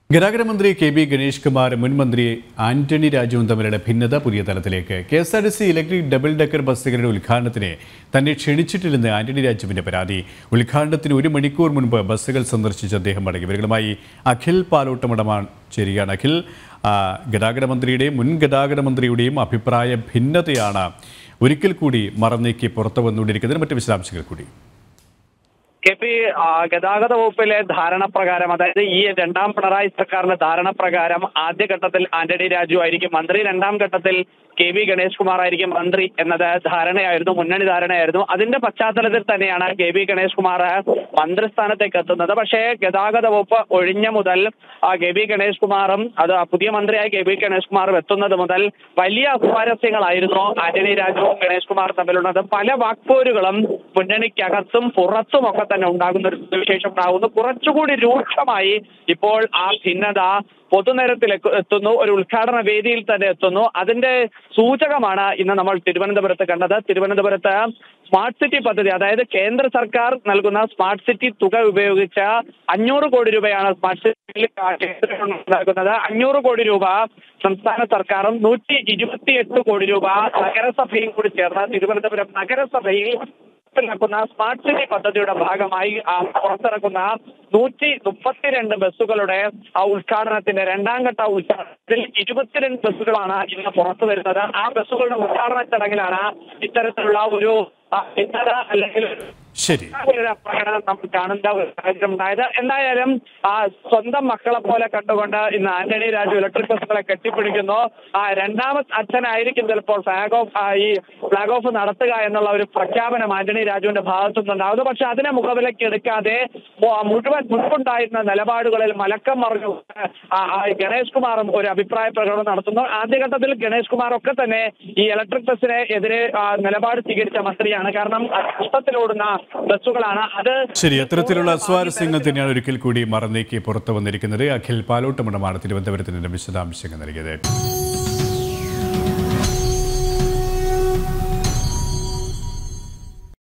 ഗതാഗത മന്ത്രി K B Ganesh Kumar മുൻ മന്ത്രി ആന്റണി രാജുവും തമ്മിലുള്ള ഭിന്നത പുതിയ തലത്തിലേക്ക് K S R T C electric double decker ബസ്സുകളുടെ ഉദ്ഘാടനത്തിന് തന്നെ ക്ഷണിച്ചിട്ടില്ലെന്ന് ആന്റണി രാജുവിന്റെ പരാതി ഉദ്ഘാടനത്തിന് ഒരു മണിക്കൂർ മുൻപ് ബസ്സുകൾ സന്ദർശിച്ച അദ്ദേഹം മടങ്ങി ഇവരുമായി അഖിൽ പാലോട്ടമടമാണ് ചേരുകയാണ് അഖിൽ ആ, ഗതാഗത മന്ത്രിയുടെയും മുൻ ഗതാഗത മന്ത്രിയുടെയും അഭിപ്രായ ഭിന്നതയാണ് ഒരിക്കൽ കൂടി മറന്നേക്ക് പുറത്തു വന്നുകൊണ്ടിരിക്കുന്നതിന് മറ്റ് വിശദാംശങ്ങൾ കൂടി കെ പി ആ, ഗതാഗത വകുപ്പിലെ ധാരണ പ്രകാരം അതായത് ഈ രണ്ടാം പിണറായി സർക്കാരിന്റെ ധാരണ പ്രകാരം ആദ്യഘട്ടത്തിൽ ആന്റണി രാജു ആയിരിക്കും മന്ത്രി രണ്ടാം ഘട്ടത്തിൽ കെ വി ഗണേഷ് കുമാർ ആയിരിക്കും മന്ത്രി എന്നത് ധാരണയായിരുന്നു മുന്നണി ധാരണയായിരുന്നു അതിന്റെ പശ്ചാത്തലത്തിൽ തന്നെയാണ് കെ വി ഗണേഷ് കുമാർ മന്ത്രിസ്ഥാനത്തേക്ക് എത്തുന്നത് പക്ഷേ ഗതാഗത വകുപ്പ് ഒഴിഞ്ഞ മുതൽ ആ കെ വി ഗണേഷ് കുമാറും അത് പുതിയ മന്ത്രിയായ കെ വി ഗണേഷ് കുമാറും എത്തുന്നത് മുതൽ വലിയ സ്വാരസ്യങ്ങളായിരുന്നു ആന്റണി രാജുവും ഗണേഷ് കുമാറും തമ്മിലുള്ളത് പല വാക്പോരുകളും മുന്നണിക്കകത്തും പുറത്തും ഒക്കെ തന്നെ ഉണ്ടാകുന്ന ഒരു സ്ഥിതിവിശേഷം ഉണ്ടാകുന്നു കുറച്ചുകൂടി രൂക്ഷമായി ഇപ്പോൾ ആ ഭിന്നത പൊതുനിരത്തിൽ എക്ക- എത്തുന്നു ഒരു ഉദ്ഘാടന വേദിയിൽ തന്നെ എത്തുന്നു അതിന്റെ സൂചകമാണ് ഇന്ന് നമ്മൾ തിരുവനന്തപുരത്ത് കണ്ടത് തിരുവനന്തപുരത്ത് സ്മാർട്ട് സിറ്റി പദ്ധതി അതായത് കേന്ദ്ര സർക്കാർ നൽകുന്ന സ്മാർട്ട് സിറ്റി തുക ഉപയോഗിച്ച് അഞ്ഞൂറ് കോടി രൂപയാണ് സ്മാർട്ട് സിറ്റിയിൽ കേന്ദ്രം നൽകുന്നത് അഞ്ഞൂറ് കോടി രൂപ സംസ്ഥാന സർക്കാരും നൂറ്റി ഇരുപത്തിയെട്ട് കോടി രൂപ നഗരസഭയും കൂടി ചേർന്ന് തിരുവനന്തപുരം നഗരസഭയിൽ നടപ്പിലാക്കുന്ന സ്മാർട്ട് സിറ്റി പദ്ധതിയുടെ ഭാഗമായി ആ പുറത്തിറക്കുന്ന നൂറ്റി മുപ്പത്തിരണ്ട് ബസ്സുകളുടെ ആ ഉദ്ഘാടനത്തിന്റെ രണ്ടാം ഘട്ട ഉദ്ഘാടനത്തിൽ ഇരുപത്തിരണ്ട് ബസ്സുകളാണ് ഇന്ന് പുറത്തു വരുന്നത് ആ ബസ്സുകളുടെ ഉദ്ഘാടന ചടങ്ങിലാണ് ഇത്തരത്തിലുള്ള ഒരു ആ, ഭിന്നത അല്ലെങ്കിൽ ശരി ഒരു പ്രകടനം നമ്മൾ കാണുന്ന ഒരു സാഹചര്യം ഉണ്ടായത് എന്തായാലും ആ സ്വന്തം മക്കളെ പോലെ കണ്ടുകൊണ്ട് ഇന്ന് ആന്റണി രാജു ഇലക്ട്രിക് ബസ്സുകളെ കെട്ടിപ്പിടിക്കുന്നു ആ രണ്ടാമത് അച്ഛനായിരിക്കും ചിലപ്പോൾ ഫ്ലാഗ് ഓഫ് ഈ ഫ്ലാഗ് ഓഫ് നടത്തുക എന്നുള്ള ഒരു പ്രഖ്യാപനം ആന്റണി രാജുവിന്റെ ഭാഗത്തു നിന്നുണ്ടാകുന്നു പക്ഷെ അതിനെ മുഖവിലേക്ക് എടുക്കാതെ മു- മുഴുവൻ മുൻപുണ്ടായിരുന്ന നിലപാടുകളിൽ മലക്കം മറിഞ്ഞു ആ, ആ ഗണേഷ് കുമാറും ഒരു അഭിപ്രായ പ്രകടനം നടത്തുന്നു ആദ്യഘട്ടത്തിൽ ഗണേഷ് കുമാർ ഒക്കെ തന്നെ ഈ ഇലക്ട്രിക് ബസ്സിനെ എതിരെ ആ, നിലപാട് സ്വീകരിച്ച മന്ത്രിയാണ് കാരണം അത് നഷ്ടത്തിലോടുന്ന ബസ്സുകളാണ് അത് ശരി അത്തരത്തിലുള്ള സ്വാരസ്യങ്ങൾ തന്നെയാണ് ഒരിക്കൽ കൂടി മറന്നേക്ക് പുറത്തു വന്നിരിക്കുന്നത് അഖിൽ പാലോട്ടമണമാണ് തിരുവനന്തപുരത്തിന് വിശദാംശങ്ങൾ നൽകിയത്